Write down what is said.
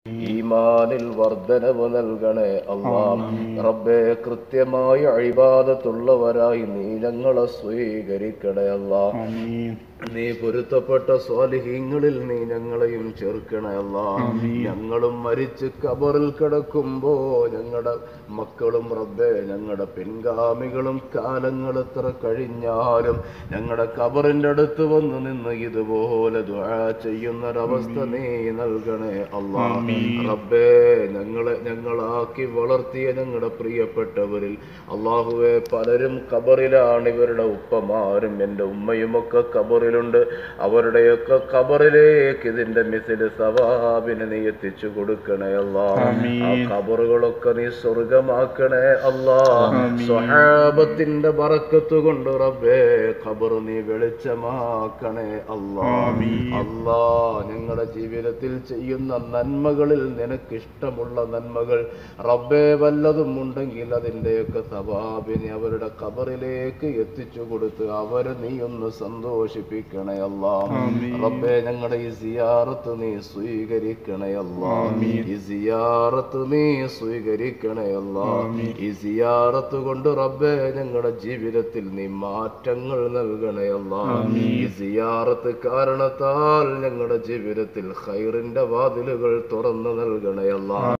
ഈമാനിൽ വർധനവ് നൽകണേ അള്ളാ റബ്ബെ കൃത്യമായ അഴിബാദത്തുള്ളവരായി നീ ഞങ്ങളെ സ്വീകരിക്കണേ അല്ലാ ആമീൻ നീ പൊരുത്തപ്പെട്ട സ്വാലിഹീങ്ങളിൽ നീ ഞങ്ങളെയും ചേർക്കണേ അല്ലാ ഞങ്ങളും മരിച്ച് കബറിൽ കിടക്കുമ്പോ ഞങ്ങളുടെ മക്കളും റബ്ബെ ഞങ്ങളുടെ പിൻഗാമികളും കാലങ്ങൾ എത്ര കഴിഞ്ഞാലും ഞങ്ങളുടെ കബറിന്റെ അടുത്ത് വന്ന് നിന്ന് ഇതുപോലെ ദുആ ചെയ്യുന്നൊരവസ്ഥ നീ നൽകണേ അല്ലാ റബ്ബേ ഞങ്ങളെ ഞങ്ങളാക്കി വളർത്തിയ ഞങ്ങളുടെ പ്രിയപ്പെട്ടവരിൽ അള്ളാഹുവെ പലരും കബറിലാണ് ഇവരുടെ ഉപ്പമാരും എൻ്റെ ഉമ്മയുമൊക്കെ കബറിലുണ്ട് അവരുടെയൊക്കെ കബറിലേക്ക് ഇതിന്റെ മിസില് സവാബിനെ നീ എത്തിച്ചു കൊടുക്കണേ അല്ലാ ആ കബറുകളൊക്കെ നീ സ്വർഗമാക്കണേ അല്ലാ സ്വഹാബത്തിന്റെ ബറക്കത്ത് കൊണ്ട് റബ്ബേ ഖബർ നീ വെളിച്ചമാക്കണേ അല്ലാ അല്ലാ ഞങ്ങളുടെ ജീവിതത്തിൽ ചെയ്യുന്ന നന്മകളിൽ നിനക്കിഷ്ടമുള്ള നന്മകൾ റബ്ബേ വല്ലതും ഉണ്ടെങ്കിൽ അതിൻ്റെയൊക്കെ സവാബിനെ അവരുടെ ഖബറിലേക്ക് എത്തിച്ചു കൊടുത്ത് അവരെ നീ ഒന്ന് സന്തോഷിപ്പിക്കണേ അല്ലാ റബ്ബേ ഞങ്ങളുടെ ഈ സിയാറത്ത് നീ സ്വീകരിക്കണേ അല്ലാ ഈ സിയാറത്ത് നീ സ്വീകരിക്കണേ അല്ലാ ഈ സിയാറത്ത് കൊണ്ട് റബ്ബേ ഞങ്ങളുടെ ജീവിതത്തിൽ നീ മാറ്റങ്ങൾ നൽകണേ അല്ലാ ഈ സിയാറത്ത് കാരണത്താൽ ഞങ്ങളുടെ ജീവിതത്തിൽ ഖൈറിന്റെ വാതിലുകൾ തുറന്നു നൽകണേ അല്ലാ